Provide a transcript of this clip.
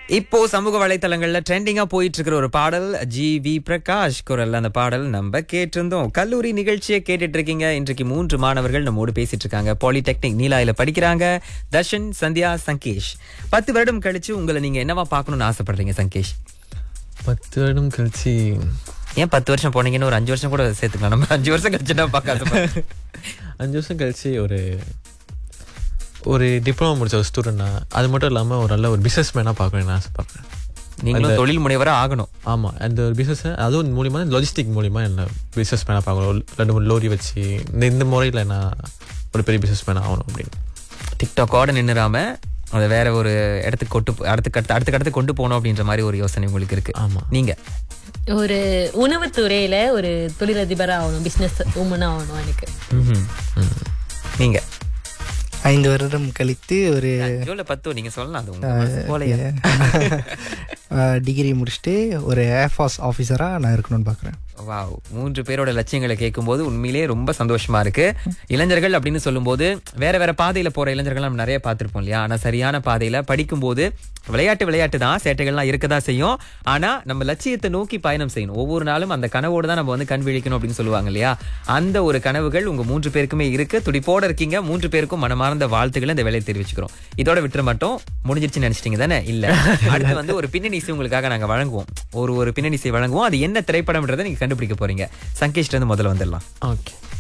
இப்போ சமூக வலைத்தளங்கள்ல ட்ரெண்டிங்கா போயிட்டு இருக்கிற ஒரு பாடல் ஜி வி பிரகாஷ் குரல் அந்த பாடல் நம்ம கேட்டிருந்தோம் கல்லூரி நிகழ்ச்சியை கேட்டுட்டு இருக்கீங்க இன்றைக்கு மூன்று மாணவர்கள் நம்மோடு பேசிட்டு இருக்காங்க பாலிடெக்னிக் நீலாயில படிக்கிறாங்க தர்ஷன் சந்தியா சங்கேஷ் பத்து வருடம் கழிச்சு உங்களை நீங்க என்னவா பார்க்கணும்னு ஆசைப்படுறீங்க சங்கேஷ் பத்து வருடம் கழிச்சு ஏன் பத்து வருஷம் போனீங்கன்னு ஒரு அஞ்சு வருஷம் கூட சேர்த்துக்கலாம் நம்ம அஞ்சு வருஷம் கழிச்சுட்டா பார்க்க ஆசைப்படுறேன். அஞ்சு வருஷம் கழிச்சு ஒரு ஒரு டிப்ளமோ முடிச்ச ஒரு ஸ்டூடெண்ட்னா அது மட்டும் இல்லாமல் ஒரு நல்ல ஒரு பிஸ்னஸ் மேனாக பார்க்கணும்னு ஆசைப்பட்றேன் நீங்களும் தொழில் முனைவரா ஆகணும் ஆமாம் அந்த ஒரு பிஸ்னஸ் அதுவும் மூலியமா லாஜிஸ்டிக் மூலியமா என்ன பிஸ்னஸ் மேனாக பார்க்கணும் ஒரு ரெண்டு மூணு லோரி வச்சு இந்த இந்த முறையில் நான் ஒரு பெரிய பிஸ்னஸ் மேன் ஆகணும் அப்படின்னு டிக்டாக்கோட நின்னுறாம அதை வேற ஒரு இடத்துக்கு கொண்டு போ- அடுத்துக்கு அடுத்து அடுத்த கடத்துக்கு கொண்டு போகணும் அப்படின்ற மாதிரி ஒரு யோசனை உங்களுக்கு இருக்கு ஆமா. நீங்க ஒரு உணவுத்துறையில ஒரு தொழிலதிபரா ஆகணும் பிசினஸ் உமனா ஆகணும் எனக்கு ம்ஹும். நீங்க ஐந்து வருடம் கழித்து ஒரு ஜோல பத்து நீங்க சொல்லலாம் அது உங்க போலையா டிகிரி முடிச்சுட்டு ஒரு ஏர்ஃபோர்ஸ் ஆஃபீஸராக நான் இருக்கணும்னு பார்க்குறேன் வாவ் மூன்று பேரோட லட்சியங்களை கேட்கும்போது உண்மையிலேயே ரொம்ப சந்தோஷமா இருக்கு இளைஞர்கள் அப்படின்னு சொல்லும்போது வேற வேற பாதையில போற இளைஞர்கள் நம்ம நிறைய பார்த்திருப்போம் இல்லையா ஆனா சரியான பாதையில படிக்கும்போது விளையாட்டு விளையாட்டு தான் சேட்டைகள்லாம் இருக்கதான் செய்யும் ஆனா நம்ம லட்சியத்தை நோக்கி பயணம் செய்யணும் ஒவ்வொரு நாளும் அந்த கனவோடு தான் நம்ம வந்து கண் விழிக்கணும் அப்படின்னு சொல்லுவாங்க இல்லையா அந்த ஒரு கனவுகள் உங்க மூன்று பேருக்குமே இருக்கு துடிப்போட இருக்கீங்க மூன்று பேருக்கும் மனமார்ந்த வாழ்த்துக்களை இந்த வேலையை தெரிவிச்சுக்கிறோம் இதோட விட்டுற மட்டும் முடிஞ்சிருச்சுன்னு நினைச்சிட்டீங்க தானே இல்ல அடுத்து வந்து ஒரு பின்னணி இசை உங்களுக்காக நாங்க வழங்குவோம் ஒரு ஒரு பின்னணி இசை வழங்குவோம் அது என்ன திரைப்படம்ன்றதை நீங்க கண்டுபிடிக்க போறீங்க சங்கேஷ்ல இருந்து முதல்ல வந்துடலாம் ஓகே